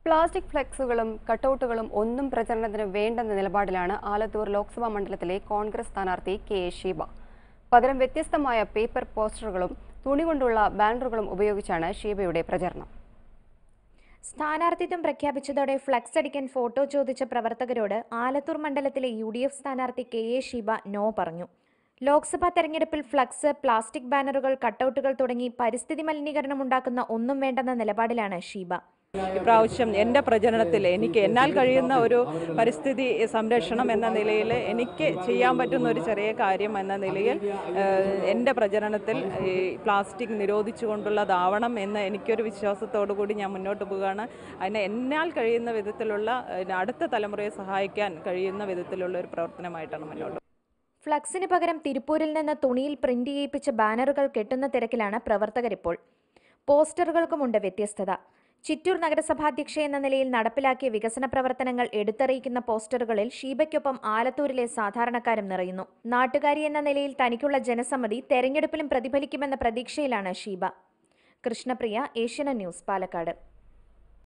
plastic ഫ്ലെക്സുകളും കട്ടൗട്ടുകളും ഒന്നും പ്രചരണത്തിന് വേണ്ടെന്ന നിലപാടിലാണ് ആലത്തൂർ ലോക്സഭാ മണ്ഡലത്തിലെ കോൺഗ്രസ് സ്ഥാനാർത്ഥി കെ എ ഷീബ പകരം വ്യത്യസ്തമായ പേപ്പർ പോസ്റ്ററുകളും തുണി കൊണ്ടുള്ള ബാനറുകളും ഉപയോഗിച്ചാണ് ഷീബയുടെ പ്രചരണം സ്ഥാനാർത്ഥിത്വം പ്രഖ്യാപിച്ചതോടെ ഫ്ലക്സ് അടിക്കാൻ ഫോട്ടോ ചോദിച്ച പ്രവർത്തകരോട് ആലത്തൂർ മണ്ഡലത്തിലെ യു ഡി എഫ് സ്ഥാനാർത്ഥി കെ എ ഷീബ നോ പറഞ്ഞു ലോക്സഭാ തെരഞ്ഞെടുപ്പിൽ ഫ്ലക്സ് പ്ലാസ്റ്റിക് ബാനറുകൾ കട്ടൗട്ടുകൾ തുടങ്ങി പരിസ്ഥിതി മലിനീകരണം ഉണ്ടാക്കുന്ന ഒന്നും വേണ്ടെന്ന നിലപാടിലാണ് ഷീബ ഇപ്രാവശ്യം എൻ്റെ പ്രചരണത്തിൽ എനിക്ക് എന്നാൽ കഴിയുന്ന ഒരു പരിസ്ഥിതി സംരക്ഷണം എന്ന നിലയിൽ എനിക്ക് ചെയ്യാൻ പറ്റുന്ന ഒരു ചെറിയ കാര്യം എന്ന നിലയിൽ ഏഹ്, എൻ്റെ പ്രചരണത്തിൽ ഈ പ്ലാസ്റ്റിക് നിരോധിച്ചുകൊണ്ടുള്ളതാവണം എന്ന് എനിക്കൊരു വിശ്വാസത്തോടു കൂടി ഞാൻ മുന്നോട്ട് പോവുകയാണ് അതിന് എന്നാൽ കഴിയുന്ന വിധത്തിലുള്ള ഏഹ്, അടുത്ത തലമുറയെ സഹായിക്കാൻ കഴിയുന്ന വിധത്തിലുള്ള ഒരു പ്രവർത്തനമായിട്ടാണ് മുന്നോട്ട് ഫ്ലക്സിന് പകരം തിരുപ്പൂരിൽ നിന്ന് തുണിയിൽ പ്രിന്റ് ചെയ്യിപ്പിച്ച ബാനറുകൾ കെട്ടുന്ന തിരക്കിലാണ് പ്രവർത്തകരിപ്പോൾ പോസ്റ്ററുകൾക്കുമുണ്ട് വ്യത്യസ്തത ചിറ്റൂർ നഗരസഭാധ്യക്ഷ എന്ന നിലയിൽ നടപ്പിലാക്കിയ വികസന പ്രവർത്തനങ്ങൾ എടുത്തറിയിക്കുന്ന പോസ്റ്ററുകളിൽ ഷീബയ്ക്കൊപ്പം ആലത്തൂരിലെ സാധാരണക്കാരും നിറയുന്നു നാട്ടുകാരി എന്ന നിലയിൽ തനിക്കുള്ള ജനസമ്മതി തെരഞ്ഞെടുപ്പിലും പ്രതിഫലിക്കുമെന്ന പ്രതീക്ഷയിലാണ് ഷീബ കൃഷ്ണപ്രിയ ഏഷ്യന ന്യൂസ് പാലക്കാട്